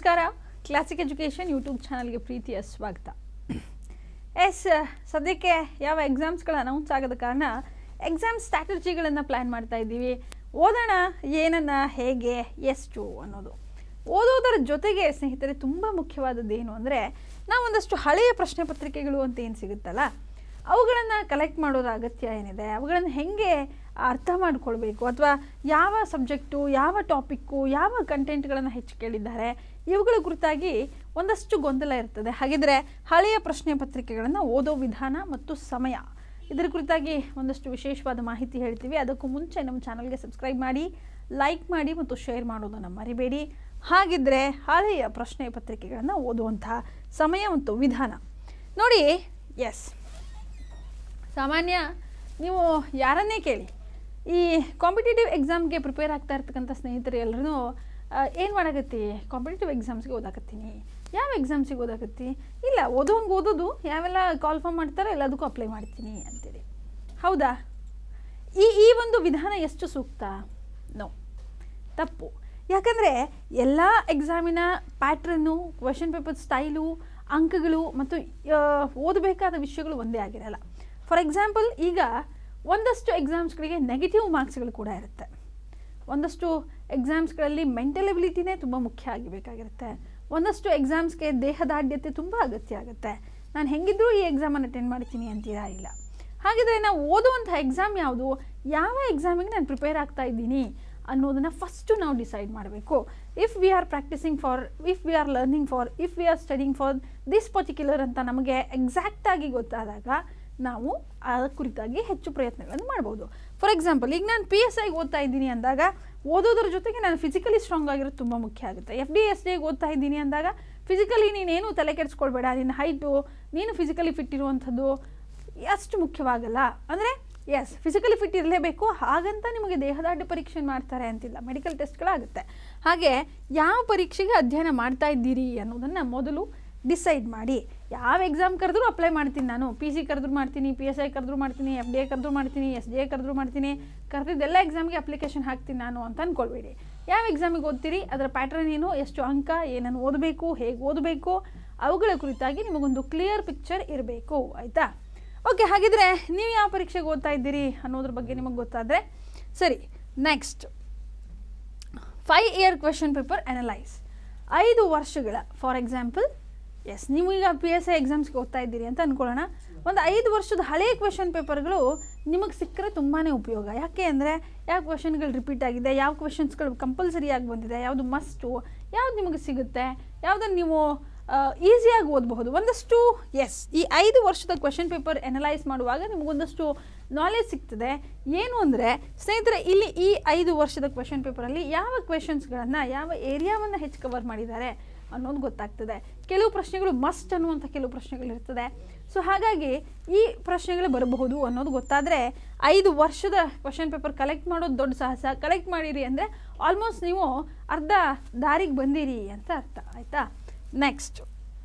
ನಮಸ್ಕಾರ classic education YouTube ಚಾನಲ್ಗೆ ಪ್ರೀತಿಯ ಸ್ವಾಗತ ಎಸ್ ಸದ್ಯಕ್ಕೆ ಯಾವ ಎಕ್ಸಾಮ್ಸ್ಗಳು ಅನೌನ್ಸ್ ಆಗದ ಕಾರಣ ಎಕ್ಸಾಮ್ ಸ್ಟ್ರಾಟಜಿಗಳನ್ನು ಪ್ಲ್ಯಾನ್ ಮಾಡ್ತಾ ಇದ್ದೀವಿ ಓದೋಣ ಏನನ್ನ ಹೇಗೆ ಎಷ್ಟು ಅನ್ನೋದು ಓದೋದರ ಜೊತೆಗೆ ಸ್ನೇಹಿತರೆ ತುಂಬ ಮುಖ್ಯವಾದದ್ದು ಏನು ಅಂದರೆ ನಾವು ಒಂದಷ್ಟು ಹಳೆಯ ಪ್ರಶ್ನೆ ಪತ್ರಿಕೆಗಳು ಅಂತ ಏನು ಸಿಗುತ್ತಲ್ಲ ಅವುಗಳನ್ನು ಕಲೆಕ್ಟ್ ಮಾಡೋದ್ರ ಅಗತ್ಯ ಏನಿದೆ ಅವುಗಳನ್ನು ಹೇಗೆ ಅರ್ಥ ಮಾಡ್ಕೊಳ್ಬೇಕು ಅಥವಾ ಯಾವ ಸಬ್ಜೆಕ್ಟು ಯಾವ ಟಾಪಿಕ್ಕು ಯಾವ ಕಂಟೆಂಟ್ಗಳನ್ನು ಹೆಚ್ಚು ಕೇಳಿದ್ದಾರೆ ಇವುಗಳ ಕುರಿತಾಗಿ ಒಂದಷ್ಟು ಗೊಂದಲ ಇರ್ತದೆ ಹಾಗಿದ್ರೆ ಹಳೆಯ ಪ್ರಶ್ನೆ ಪತ್ರಿಕೆಗಳನ್ನು ಓದೋ ವಿಧಾನ ಮತ್ತು ಸಮಯ ಇದರ ಕುರಿತಾಗಿ ಒಂದಷ್ಟು ವಿಶೇಷವಾದ ಮಾಹಿತಿ ಹೇಳ್ತೀವಿ ಅದಕ್ಕೂ ಮುಂಚೆ ನಮ್ಮ ಚಾನಲ್ಗೆ ಸಬ್ಸ್ಕ್ರೈಬ್ ಮಾಡಿ ಲೈಕ್ ಮಾಡಿ ಮತ್ತು ಶೇರ್ ಮಾಡೋದನ್ನು ಮರಿಬೇಡಿ ಹಾಗಿದ್ರೆ ಹಳೆಯ ಪ್ರಶ್ನೆ ಪತ್ರಿಕೆಗಳನ್ನು ಓದುವಂತಹ ಸಮಯ ಮತ್ತು ವಿಧಾನ ನೋಡಿ ಎಸ್ ಸಾಮಾನ್ಯ ನೀವು ಯಾರನ್ನೇ ಕೇಳಿ ಈ ಕಾಂಪಿಟೇಟಿವ್ ಎಕ್ಸಾಮ್ಗೆ ಪ್ರಿಪೇರ್ ಆಗ್ತಾ ಇರ್ತಕ್ಕಂಥ ಸ್ನೇಹಿತರು ಎಲ್ಲರೂ ಏನು ಮಾಡಕತ್ತಿ ಕಾಂಪಿಟೇಟಿವ್ ಎಕ್ಸಾಮ್ಸ್ಗೆ ಓದಾಕತ್ತೀನಿ ಯಾವ ಎಕ್ಸಾಮ್ಸಿಗೆ ಓದಾಕತ್ತಿ ಇಲ್ಲ ಓದೋಂಗೆ ಓದೋದು ಯಾವೆಲ್ಲ ಕಾಲ್ ಫಾರ್ಮ್ ಮಾಡ್ತಾರೋ ಎಲ್ಲದಕ್ಕೂ ಅಪ್ಲೈ ಮಾಡ್ತೀನಿ ಅಂತೇಳಿ ಹೌದಾ ಈ ಈ ಒಂದು ವಿಧಾನ ಎಷ್ಟು ಸೂಕ್ತ ನೋ ತಪ್ಪು ಯಾಕಂದರೆ ಎಲ್ಲ ಎಕ್ಸಾಮಿನ ಪ್ಯಾಟ್ರನ್ನು ಕ್ವೆಶನ್ ಪೇಪರ್ ಸ್ಟೈಲು ಅಂಕಗಳು ಮತ್ತು ಆ, ಓದಬೇಕಾದ ವಿಷಯಗಳು ಒಂದೇ ಆಗಿರಲ್ಲ ಫಾರ್ ಎಕ್ಸಾಂಪಲ್ ಈಗ ಒಂದಷ್ಟು ಎಕ್ಸಾಮ್ಸ್ಗಳಿಗೆ ನೆಗೆಟಿವ್ ಮಾರ್ಕ್ಸ್ಗಳು ಕೂಡ ಇರುತ್ತೆ ಒಂದಷ್ಟು ಎಕ್ಸಾಮ್ಸ್ಗಳಲ್ಲಿ ಮೆಂಟಲ್ ಎಬಿಲಿಟಿನೇ ತುಂಬ ಮುಖ್ಯ ಆಗಿಬೇಕಾಗಿರುತ್ತೆ ಒಂದಷ್ಟು ಎಕ್ಸಾಮ್ಸ್ಗೆ ದೇಹದಾಢ್ಯತೆ ತುಂಬ ಅಗತ್ಯ ಆಗುತ್ತೆ ನಾನು ಹೆಂಗಿದ್ರೂ ಈ ಎಕ್ಸಾಮನ್ನು ಅಟೆಂಡ್ ಮಾಡ್ತೀನಿ ಅಂತೀರಾ ಇಲ್ಲ ಹಾಗಿದ್ರೆ ನಾವು ಓದುವಂಥ ಎಕ್ಸಾಮ್ ಯಾವುದು ಯಾವ ಎಕ್ಸಾಮಿಗೆ ನಾನು ಪ್ರಿಪೇರ್ ಆಗ್ತಾ ಇದ್ದೀನಿ ಅನ್ನೋದನ್ನು ಫಸ್ಟು ನಾವು ಡಿಸೈಡ್ ಮಾಡಬೇಕು if we are practising for if we are learning for if we are studying for this particular ಅಂತ ನಮಗೆ ಎಕ್ಸಾಕ್ಟಾಗಿ ಗೊತ್ತಾದಾಗ ನಾವು ಆ ಕುರಿತಾಗಿ ಹೆಚ್ಚು ಪ್ರಯತ್ನಗಳನ್ನು ಮಾಡ್ಬೋದು ಫಾರ್ ಎಕ್ಸಾಂಪಲ್ ಈಗ ನಾನು ಪಿ ಎಸ್ ಐಗೆ ಓದ್ತಾ ಇದ್ದೀನಿ ಅಂದಾಗ ಓದೋದ್ರ ಜೊತೆಗೆ ನಾನು ಫಿಸಿಕಲಿ ಸ್ಟ್ರಾಂಗ್ ಆಗಿರೋದು ತುಂಬ ಮುಖ್ಯ ಆಗುತ್ತೆ ಎಫ್ ಡಿ ಎಸ್ ಡಿಗೆ ಓದ್ತಾ ಇದ್ದೀನಿ ಅಂದಾಗ ಫಿಸಿಕಲಿ ನೀನೇನು ತಲೆ ಕೆಡಿಸ್ಕೊಳ್ಬೇಡ ನಿನ್ನ ಹೈಟು ನೀನು ಫಿಸಿಕಲಿ ಫಿಟ್ ಇರುವಂಥದ್ದು ಅಷ್ಟು ಮುಖ್ಯವಾಗಲ್ಲ ಅಂದರೆ ಎಸ್ ಫಿಸಿಕಲಿ ಫಿಟ್ ಇರಲೇಬೇಕು ಹಾಗಂತ ನಿಮಗೆ ದೇಹದಾಢ್ಯ ಪರೀಕ್ಷೆ ಮಾಡ್ತಾರೆ ಅಂತಿಲ್ಲ ಮೆಡಿಕಲ್ ಟೆಸ್ಟ್ಗಳಾಗುತ್ತೆ ಹಾಗೆ ಯಾವ ಪರೀಕ್ಷೆಗೆ ಅಧ್ಯಯನ ಮಾಡ್ತಾ ಇದ್ದೀರಿ ಅನ್ನೋದನ್ನು ಮೊದಲು ಡಿಸೈಡ್ ಮಾಡಿ ಯಾವ ಎಕ್ಸಾಮ್ ಕರೆದ್ರೂ ಅಪ್ಲೈ ಮಾಡ್ತೀನಿ ನಾನು ಪಿ ಸಿ ಕರೆದ್ರೂ ಮಾಡ್ತೀನಿ ಪಿ ಎಸ್ ಐ ಕರೆದ್ರೂ ಮಾಡ್ತೀನಿ ಎಫ್ ಡಿ ಎ ಕರೆದ್ರೂ ಮಾಡ್ತೀನಿ ಎಸ್ ಡಿ ಎ ಕರೆದ್ರೂ ಮಾಡ್ತೀನಿ ಕರೆದಿದ್ದೆಲ್ಲ ಎಕ್ಸಾಮ್ಗೆ ಅಪ್ಲಿಕೇಶನ್ ಹಾಕ್ತೀನಿ ನಾನು ಅಂತ ಅಂದ್ಕೊಳ್ಬೇಡಿ ಯಾವ ಎಕ್ಸಾಮಿಗೆ ಓದ್ತೀರಿ ಅದರ ಪ್ಯಾಟ್ರನ್ ಏನು ಎಷ್ಟು ಅಂಕ ಏನನ್ನು ಓದಬೇಕು ಹೇಗೆ ಓದಬೇಕು ಅವುಗಳ ಕುರಿತಾಗಿ ನಿಮಗೊಂದು ಕ್ಲಿಯರ್ ಪಿಕ್ಚರ್ ಇರಬೇಕು ಆಯಿತಾ ಓಕೆ ಹಾಗಿದ್ರೆ ನೀವು ಯಾವ ಪರೀಕ್ಷೆಗೆ ಓದ್ತಾ ಇದ್ದೀರಿ ಅನ್ನೋದ್ರ ಬಗ್ಗೆ ನಿಮಗೆ ಗೊತ್ತಾದರೆ ಸರಿ next five year question paper analyse ಐದು ವರ್ಷಗಳ ಫಾರ್ ಎಕ್ಸಾಂಪಲ್ ಎಸ್ ನೀವು ಈಗ ಪಿ ಎಸ್ ಐ ಎಕ್ಸಾಮ್ಸ್ಗೆ ಓದ್ತಾ ಇದ್ದೀರಿ ಅಂತ ಅಂದ್ಕೊಳ್ಳೋಣ ಒಂದು ಐದು ವರ್ಷದ ಹಳೆಯ ಕ್ವೆಶನ್ ಪೇಪರ್ಗಳು ನಿಮಗೆ ಸಿಕ್ಕರೆ ತುಂಬಾ ಉಪಯೋಗ ಯಾಕೆ ಅಂದರೆ ಯಾವ ಕ್ವೆಶನ್ಗಳು ರಿಪೀಟ್ ಆಗಿದೆ ಯಾವ ಕ್ವೆಶನ್ಸ್ಗಳು ಕಂಪಲ್ಸರಿಯಾಗಿ ಬಂದಿದೆ ಯಾವುದು ಮಸ್ಟು ಯಾವ್ದು ನಿಮಗೆ ಸಿಗುತ್ತೆ ಯಾವುದನ್ನು ನೀವು ಈಸಿಯಾಗಿ ಓದಬಹುದು ಒಂದಷ್ಟು ಎಸ್ ಈ ಐದು ವರ್ಷದ ಕ್ವೆಶನ್ ಪೇಪರ್ ಎನಲೈಸ್ ಮಾಡುವಾಗ ನಿಮಗೊಂದಷ್ಟು ನಾಲೆಜ್ ಸಿಗ್ತದೆ ಏನು ಅಂದರೆ ಸ್ನೇಹಿತರೆ ಇಲ್ಲಿ ಈ ಐದು ವರ್ಷದ ಕ್ವೆಶನ್ ಪೇಪರಲ್ಲಿ ಯಾವ ಕ್ವೆಶನ್ಸ್ಗಳನ್ನು ಯಾವ ಏರಿಯಾವನ್ನು ಹೆಚ್ಚು ಕವರ್ ಮಾಡಿದ್ದಾರೆ ಅನ್ನೋದು ಗೊತ್ತಾಗ್ತದೆ ಕೆಲವು ಪ್ರಶ್ನೆಗಳು ಮಸ್ಟ್ ಅನ್ನುವಂಥ ಕೆಲವು ಪ್ರಶ್ನೆಗಳಿರ್ತದೆ ಸೊ ಹಾಗಾಗಿ ಈ ಪ್ರಶ್ನೆಗಳು ಬರಬಹುದು ಅನ್ನೋದು ಗೊತ್ತಾದರೆ ಐದು ವರ್ಷದ ಕ್ವಶನ್ ಪೇಪರ್ ಕಲೆಕ್ಟ್ ಮಾಡೋದು ದೊಡ್ಡ ಸಾಹಸ ಕಲೆಕ್ಟ್ ಮಾಡಿರಿ ಅಂದರೆ ಆಲ್ಮೋಸ್ಟ್ ನೀವು ಅರ್ಧ ದಾರಿಗೆ ಬಂದಿರಿ ಅಂತ ಅರ್ಥ ಆಯಿತಾ ನೆಕ್ಸ್ಟ್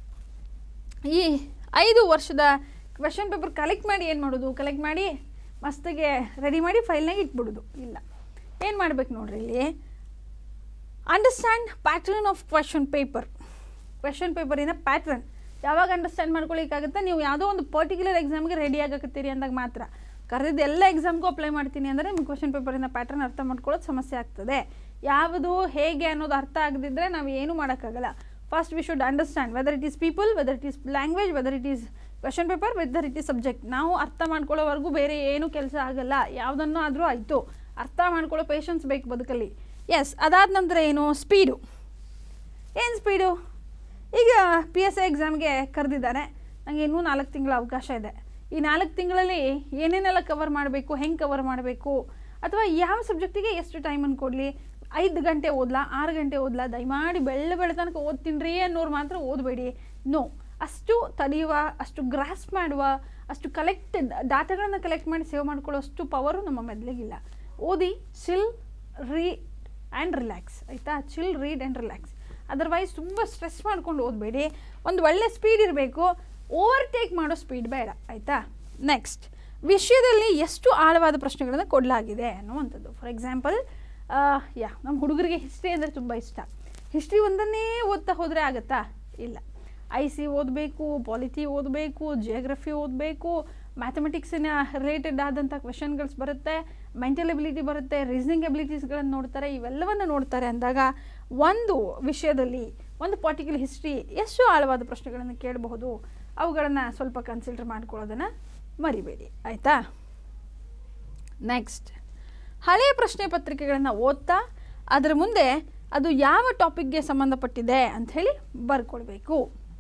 ಈ ಐದು ವರ್ಷದ ಕ್ವೆಶನ್ ಪೇಪರ್ ಕಲೆಕ್ಟ್ ಮಾಡಿ ಏನು ಮಾಡೋದು ಕಲೆಕ್ಟ್ ಮಾಡಿ ಮಸ್ತಿಗೆ ರೆಡಿ ಮಾಡಿ ಫೈಲ್ನಾಗ ಇಟ್ಬಿಡೋದು ಇಲ್ಲ ಏನು ಮಾಡ್ಬೇಕು ನೋಡ್ರಿ ಇಲ್ಲಿ understand pattern of question paper question ಪೇಪರಿನ ಪ್ಯಾಟ್ರನ್ ಯಾವಾಗ ಅಂಡರ್ಸ್ಟ್ಯಾಂಡ್ ಮಾಡ್ಕೊಳ್ಳಿಕ್ಕಾಗುತ್ತೆ ನೀವು ಯಾವುದೋ ಒಂದು ಪರ್ಟಿಕ್ಯುಲರ್ ಎಕ್ಸಾಮ್ಗೆ ರೆಡಿ ಆಗಕತ್ತೀರಿ ಅಂದಾಗ ಮಾತ್ರ ಕರೆದಿದ್ದು ಎಲ್ಲ ಎಕ್ಸಾಮ್ಗೂ ಅಪ್ಲೈ ಮಾಡ್ತೀನಿ ಅಂದರೆ ನಿಮ್ಗೆ ಕ್ವೆಶನ್ ಪೇಪರಿನ ಪ್ಯಾಟ್ರನ್ ಅರ್ಥ ಮಾಡ್ಕೊಳ್ಳೋದು ಸಮಸ್ಯೆ ಆಗ್ತದೆ ಯಾವುದು ಹೇಗೆ ಅನ್ನೋದು ಅರ್ಥ ಆಗದಿದ್ದರೆ ನಾವು ಏನೂ ಮಾಡೋಕ್ಕಾಗಲ್ಲ first we should understand whether it is people whether it is language whether it is question paper whether it is subject ನಾವು ಅರ್ಥ ಮಾಡ್ಕೊಳ್ಳೋವರೆಗೂ ಬೇರೆ ಏನೂ ಕೆಲಸ ಆಗಲ್ಲ ಯಾವುದನ್ನು ಆದರೂ ಆಯಿತು ಅರ್ಥ ಮಾಡ್ಕೊಳ್ಳೋ ಪೇಷನ್ಸ್ ಬೇಕು ಬದುಕಲ್ಲಿ ಎಸ್ ಅದಾದ ನಂತರ ಏನು ಸ್ಪೀಡು ಏನು ಸ್ಪೀಡು ಈಗ ಪಿ ಎಸ್ ಐ ಎಕ್ಸಾಮ್ಗೆ ಕರೆದಿದ್ದಾರೆ ನನಗೆ ಇನ್ನೂ ನಾಲ್ಕು ತಿಂಗಳ ಅವಕಾಶ ಇದೆ ಈ ನಾಲ್ಕು ತಿಂಗಳಲ್ಲಿ ಏನೇನೆಲ್ಲ ಕವರ್ ಮಾಡಬೇಕು ಹೆಂಗೆ ಕವರ್ ಮಾಡಬೇಕು ಅಥವಾ ಯಾವ ಸಬ್ಜೆಕ್ಟಿಗೆ ಎಷ್ಟು ಟೈಮನ್ನು ಕೊಡಲಿ ಐದು ಗಂಟೆ ಓದ್ಲಾ ಆರು ಗಂಟೆ ಓದ್ಲಾ ದಯಮಾಡಿ ಬೆಳ್ಳ ಬೆಳೆ ತನಕ ಓದ್ತೀನಿ ಅನ್ನೋರು ಮಾತ್ರ ಓದಬೇಡಿ ನೋ ಅಷ್ಟು ತಡೆಯುವ ಅಷ್ಟು ಗ್ರಾಸ್ಪ್ ಮಾಡುವ ಅಷ್ಟು ಕಲೆಕ್ಟ್ ಡಾಟಾಗಳನ್ನು ಕಲೆಕ್ಟ್ ಮಾಡಿ ಸೇವ್ ಮಾಡ್ಕೊಳ್ಳೋ ಅಷ್ಟು ಪವರು ನಮ್ಮ ಮೆದ್ಲಿಗಿಲ್ಲ ಓದಿ ಚಿಲ್ ರೀಡ್ ಆ್ಯಂಡ್ ರಿಲ್ಯಾಕ್ಸ್ ಆಯಿತಾ chill read and relax otherwise ತುಂಬ ಸ್ಟ್ರೆಸ್ ಮಾಡ್ಕೊಂಡು ಓದಬೇಡಿ ಒಂದು ಒಳ್ಳೆ ಸ್ಪೀಡ್ ಇರಬೇಕು ಓವರ್ಟೇಕ್ ಮಾಡೋ ಸ್ಪೀಡ್ ಬೇಡ ಆಯಿತಾ ನೆಕ್ಸ್ಟ್ ವಿಷಯದಲ್ಲಿ ಎಷ್ಟು ಆಳವಾದ ಪ್ರಶ್ನೆಗಳನ್ನು ಕೊಡಲಾಗಿದೆ ಅನ್ನುವಂಥದ್ದು ಫಾರ್ ಎಕ್ಸಾಂಪಲ್ ಯಾ ನಮ್ಮ ಹುಡುಗರಿಗೆ ಹಿಸ್ಟ್ರಿ ಅಂದರೆ ತುಂಬ ಇಷ್ಟ ಹಿಸ್ಟ್ರಿ ಒಂದನ್ನೇ ಓದ್ತಾ ಹೋದರೆ ಆಗುತ್ತಾ ಇಲ್ಲ ಐ ಸಿ ಓದಬೇಕು ಪಾಲಿಟಿ ಓದಬೇಕು ಜಿಯೋಗ್ರಫಿ ಓದಬೇಕು ಮ್ಯಾಥಮೆಟಿಕ್ಸಿನ ರಿಲೇಟೆಡ್ ಆದಂಥ ಕ್ವೆಶನ್ಗಳ್ಸ್ ಬರುತ್ತೆ ಮೆಂಟಲ್ ಎಬಿಲಿಟಿ ಬರುತ್ತೆ ರೀಸನಿಂಗ್ ಎಬಿಲಿಟೀಸ್ಗಳನ್ನು ನೋಡ್ತಾರೆ ಇವೆಲ್ಲವನ್ನು ನೋಡ್ತಾರೆ ಅಂದಾಗ ಒಂದು ವಿಷಯದಲ್ಲಿ ಒಂದು ಪರ್ಟಿಕ್ಯುಲರ್ ಹಿಸ್ಟ್ರಿ ಎಷ್ಟು ಆಳವಾದ ಪ್ರಶ್ನೆಗಳನ್ನು ಕೇಳಬಹುದು ಅವುಗಳನ್ನು ಸ್ವಲ್ಪ ಕನ್ಸಿಡರ್ ಮಾಡ್ಕೊಳ್ಳೋದನ್ನು ಮರಿಬೇಡಿ ಆಯಿತಾ ನೆಕ್ಸ್ಟ್ ಹಳೆಯ ಪ್ರಶ್ನೆ ಪತ್ರಿಕೆಗಳನ್ನು ಓದ್ತಾ ಅದರ ಮುಂದೆ ಅದು ಯಾವ ಟಾಪಿಕ್ಗೆ ಸಂಬಂಧಪಟ್ಟಿದೆ ಅಂಥೇಳಿ ಬರ್ಕೊಳ್ಬೇಕು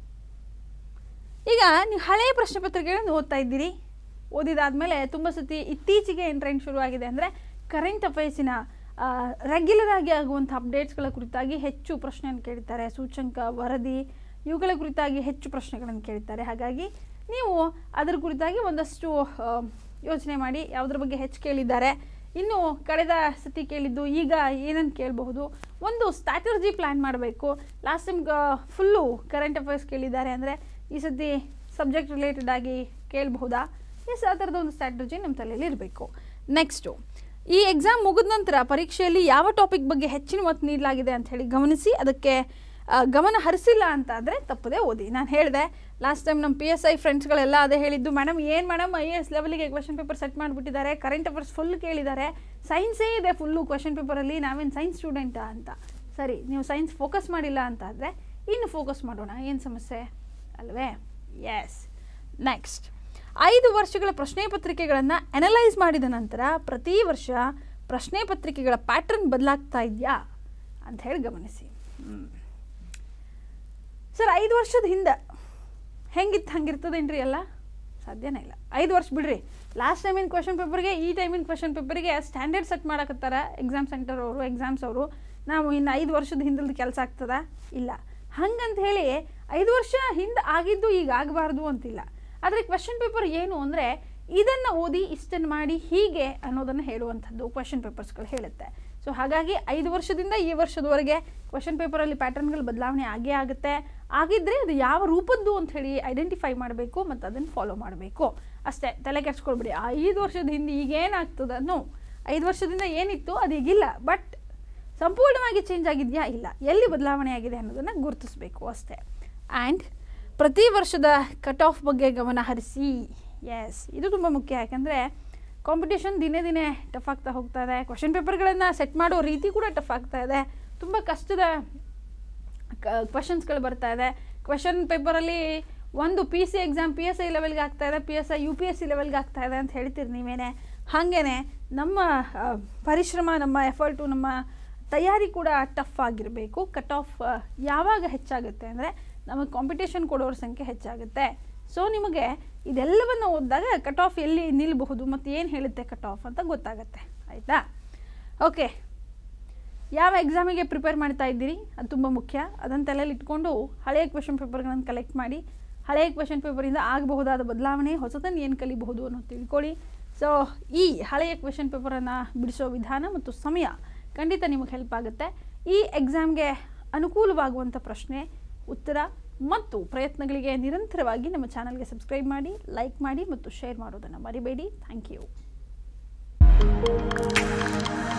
ಈಗ ನೀವು ಹಳೆಯ ಪ್ರಶ್ನೆ ಪತ್ರಿಕೆಗಳನ್ನು ಓದ್ತಾ ಇದ್ದೀರಿ ಓದಿದಾದ್ಮೇಲೆ ತುಂಬ ಸತಿ ಇತ್ತೀಚೆಗೆ ಏನು ಟ್ರೆಂಡ್ ಶುರುವಾಗಿದೆ ಅಂದರೆ ಕರೆಂಟ್ ಅಫೇರ್ಸಿನ ರೆಗ್ಯುಲರ್ ಆಗಿ ಆಗುವಂಥ ಅಪ್ಡೇಟ್ಸ್ಗಳ ಕುರಿತಾಗಿ ಹೆಚ್ಚು ಪ್ರಶ್ನೆಯನ್ನು ಕೇಳ್ತಾರೆ ಸೂಚಂಕ ವರದಿ ಇವುಗಳ ಕುರಿತಾಗಿ ಹೆಚ್ಚು ಪ್ರಶ್ನೆಗಳನ್ನು ಕೇಳ್ತಾರೆ ಹಾಗಾಗಿ ನೀವು ಅದರ ಕುರಿತಾಗಿ ಒಂದಷ್ಟು ಆ, ಯೋಚನೆ ಮಾಡಿ ಯಾವುದ್ರ ಬಗ್ಗೆ ಹೆಚ್ಚು ಕೇಳಿದ್ದಾರೆ ಇನ್ನು ಕಳೆದ ಸತಿ ಕೇಳಿದ್ದು ಈಗ ಏನನ್ನು ಕೇಳಬಹುದು ಒಂದು ಸ್ಟ್ರಾಟರ್ಜಿ ಪ್ಲ್ಯಾನ್ ಮಾಡಬೇಕು last time full current affairs ಕೇಳಿದ್ದಾರೆ ಅಂದರೆ ಈ ಸತಿ ಸಬ್ಜೆಕ್ಟ್ ರಿಲೇಟೆಡ್ ಆಗಿ ಕೇಳಬಹುದಾ ಎಸ್ ಆ ಥರದ ಒಂದು ಸ್ಟ್ರಾಟರ್ಜಿ ನಮ್ಮ ತಲೆಯಲ್ಲಿ ಇರಬೇಕು ನೆಕ್ಸ್ಟು ಈ ಎಕ್ಸಾಮ್ ಮುಗಿದ ನಂತರ ಪರೀಕ್ಷೆಯಲ್ಲಿ ಯಾವ ಟಾಪಿಕ್ ಬಗ್ಗೆ ಹೆಚ್ಚಿನ ಒತ್ತು ನೀಡಲಾಗಿದೆ ಅಂತ ಹೇಳಿ ಗಮನಿಸಿ ಅದಕ್ಕೆ ಆ, ಗಮನ ಹರಿಸಿಲ್ಲ ಅಂತ ಆದರೆ ತಪ್ಪದೇ ಓದಿ ನಾನು ಹೇಳಿದೆ ಲಾಸ್ಟ್ ಟೈಮ್ ನಮ್ಮ ಪಿ ಎಸ್ ಐ ಫ್ರೆಂಡ್ಸ್ಗಳೆಲ್ಲ ಅದೇ ಹೇಳಿದ್ದು ಮೇಡಮ್ ಏನು ಮೇಡಮ್ ಐ ಎಸ್ ಲೆವೆಲ್ಗೆ ಕ್ವೆಶನ್ ಪೇಪರ್ ಸೆಟ್ ಮಾಡಿಬಿಟ್ಟಿದ್ದಾರೆ ಕರೆಂಟ್ ಅಫೇರ್ಸ್ ಫುಲ್ ಕೇಳಿದ್ದಾರೆ ಸೈನ್ಸೇ ಇದೆ ಫುಲ್ಲು ಕ್ವೆಶನ್ ಪೇಪರಲ್ಲಿ ನಾವೇನು ಸೈನ್ಸ್ ಸ್ಟೂಡೆಂಟಾ ಅಂತ ಸರಿ ನೀವು ಸೈನ್ಸ್ ಫೋಕಸ್ ಮಾಡಿಲ್ಲ ಅಂತ ಆದರೆ ಇನ್ನು ಫೋಕಸ್ ಮಾಡೋಣ ಏನು ಸಮಸ್ಯೆ ಅಲ್ವೇ ಎಸ್ ನೆಕ್ಸ್ಟ್ ಐದು ವರ್ಷಗಳ ಪ್ರಶ್ನೆ ಪತ್ರಿಕೆಗಳನ್ನು ಅನಲೈಸ್ ಮಾಡಿದ ನಂತರ ಪ್ರತಿ ವರ್ಷ ಪ್ರಶ್ನೆ ಪತ್ರಿಕೆಗಳ ಪ್ಯಾಟ್ರನ್ ಬದಲಾಗ್ತಾ ಇದೆಯಾ ಅಂತ ಹೇಳಿ ಗಮನಿಸಿ ಹ್ಮ್. ಸರ್ ಐದು ವರ್ಷದ ಹಿಂದೆ ಹೆಂಗಿತ್ತು ಹಂಗಿರ್ತದೇನ್ರಿ ಎಲ್ಲ ಸಾಧ್ಯನೇ ಇಲ್ಲ ಐದು ವರ್ಷ ಬಿಡ್ರಿ ಲಾಸ್ಟ್ ಟೈಮಿನ ಕ್ವೆಶನ್ ಪೇಪರ್ಗೆ ಈ ಟೈಮಿನ ಕ್ವೆಶನ್ ಪೇಪರ್ಗೆ ಸ್ಟ್ಯಾಂಡರ್ಡ್ ಸೆಟ್ ಮಾಡಕತ್ತಾರ ಎಕ್ಸಾಮ್ ಸೆಂಟರ್ ಅವರು ಎಕ್ಸಾಮ್ಸ್ ಅವರು ನಾವು ಇನ್ನು ಐದು ವರ್ಷದ ಹಿಂದಲ್ದ ಕೆಲಸ ಆಗ್ತದ ಇಲ್ಲ ಹಂಗಂತ ಹೇಳಿ ಐದು ವರ್ಷ ಹಿಂದೆ ಆಗಿದ್ದು ಈಗ ಆಗಬಾರ್ದು ಅಂತಿಲ್ಲ ಆದರೆ ಕ್ವೆಶನ್ ಪೇಪರ್ ಏನು ಅಂದರೆ ಇದನ್ನು ಓದಿ ಇಷ್ಟನ್ನು ಮಾಡಿ ಹೀಗೆ ಅನ್ನೋದನ್ನು ಹೇಳುವಂಥದ್ದು ಕ್ವೆಶನ್ ಪೇಪರ್ಸ್ಗಳು ಹೇಳುತ್ತೆ ಸೊ ಹಾಗಾಗಿ ಐದು ವರ್ಷದಿಂದ ಈ ವರ್ಷದವರೆಗೆ ಕ್ವೆಶನ್ ಪೇಪರಲ್ಲಿ ಪ್ಯಾಟರ್ನ್ಗಳು ಬದಲಾವಣೆ ಆಗೇ ಆಗುತ್ತೆ ಆಗಿದ್ದರೆ ಅದು ಯಾವ ರೂಪದ್ದು ಅಂತ ಹೇಳಿ ಐಡೆಂಟಿಫೈ ಮಾಡಬೇಕು ಮತ್ತು ಅದನ್ನು ಫಾಲೋ ಮಾಡಬೇಕು ಅಷ್ಟೇ ತಲೆ ಕೆಡ್ಸ್ಕೊಳ್ಬಿಡಿ ಆ ಐದು ವರ್ಷದ ಹಿಂದೆ ಈಗ ಏನಾಗ್ತದನ್ನು ಐದು ವರ್ಷದಿಂದ ಏನಿತ್ತು ಅದು ಈಗಿಲ್ಲ ಬಟ್ ಸಂಪೂರ್ಣವಾಗಿ ಚೇಂಜ್ ಆಗಿದೆಯಾ ಇಲ್ಲ ಎಲ್ಲಿ ಬದಲಾವಣೆ ಆಗಿದೆ ಅನ್ನೋದನ್ನು ಗುರುತಿಸಬೇಕು ಅಷ್ಟೇ ಆ್ಯಂಡ್ ಪ್ರತಿ ವರ್ಷದ ಕಟ್ ಆಫ್ ಬಗ್ಗೆ ಗಮನ ಹರಿಸಿ ಎಸ್ ಇದು ತುಂಬ ಮುಖ್ಯ ಯಾಕಂದರೆ ಕಾಂಪಿಟೇಷನ್ ದಿನೇ ದಿನೇ ಟಫ್ ಆಗ್ತಾ ಹೋಗ್ತಾ ಇದೆ ಕ್ವಶನ್ ಪೇಪರ್ಗಳನ್ನು ಸೆಟ್ ಮಾಡೋ ರೀತಿ ಕೂಡ ಟಫ್ ಆಗ್ತಾ ಇದೆ ತುಂಬ ಕಷ್ಟದ ಕ್ವಶನ್ಸ್ಗಳು ಬರ್ತಾ ಇದೆ ಕ್ವಶನ್ ಪೇಪರಲ್ಲಿ ಒಂದು P C exam P S I ಲೆವೆಲ್ಗೆ ಆಗ್ತಾ ಇದೆ P S I U P S C ಲೆವೆಲ್ಗೆ ಆಗ್ತಾ ಇದೆ ಅಂತ ಹೇಳ್ತೀರಿ ನೀವೇನೆ ಹಾಗೇನೆ ನಮ್ಮ ಆ, ಪರಿಶ್ರಮ ನಮ್ಮ ಎಫರ್ಟು ನಮ್ಮ ತಯಾರಿ ಕೂಡ ಟಫ್ ಆಗಿರಬೇಕು ಕಟ್ ಆಫ್ ಯಾವಾಗ ಹೆಚ್ಚಾಗುತ್ತೆ ಅಂದರೆ ನಮಗೆ ಕಾಂಪಿಟೇಷನ್ ಕೊಡೋರ ಸಂಖ್ಯೆ ಹೆಚ್ಚಾಗುತ್ತೆ ಸೊ ನಿಮಗೆ ಇದೆಲ್ಲವನ್ನು ಓದಿದಾಗ ಕಟ್ ಆಫ್ ಎಲ್ಲಿ ನಿಲ್ಲಬಹುದು ಮತ್ತು ಏನು ಹೇಳುತ್ತೆ ಕಟ್ ಆಫ್ ಅಂತ ಗೊತ್ತಾಗುತ್ತೆ ಆಯಿತಾ ಓಕೆ ಯಾವ ಎಕ್ಸಾಮಿಗೆ ಪ್ರಿಪೇರ್ ಮಾಡ್ತಾ ಇದ್ದೀರಿ ಅದು ತುಂಬ ಮುಖ್ಯ ಅದನ್ನು ತಲೆಯಲ್ಲಿ ಇಟ್ಕೊಂಡು ಹಳೆಯ ಕ್ವೆಶನ್ ಪೇಪರ್ಗಳನ್ನು ಕಲೆಕ್ಟ್ ಮಾಡಿ ಹಳೆಯ ಕ್ವೆಶನ್ ಪೇಪರಿಂದ ಆಗಬಹುದಾದ ಬದಲಾವಣೆ ಹೊಸದನ್ನು ಏನು ಕಲಿಬಹುದು ಅನ್ನೋದು ತಿಳ್ಕೊಳ್ಳಿ ಸೊ ಈ ಹಳೆಯ ಕ್ವೆಶನ್ ಪೇಪರನ್ನು ಬಿಡಿಸೋ ವಿಧಾನ ಮತ್ತು ಸಮಯ ಖಂಡಿತ ನಿಮಗೆ ಹೆಲ್ಪ್ ಆಗುತ್ತೆ ಈ ಎಕ್ಸಾಮ್ಗೆ ಅನುಕೂಲವಾಗುವಂಥ ಪ್ರಶ್ನೆ ಉತ್ತರ ಮತ್ತು ಪ್ರಯತ್ನಗಳಿಗೆ ನಿರಂತರವಾಗಿ ನಮ್ಮ ಚಾನಲ್ಗೆ ಸಬ್ಸ್ಕ್ರೈಬ್ ಮಾಡಿ ಲೈಕ್ ಮಾಡಿ ಮತ್ತು ಶೇರ್ ಮಾಡೋದನ್ನು ಮರಿಬೇಡಿ ಥ್ಯಾಂಕ್ ಯು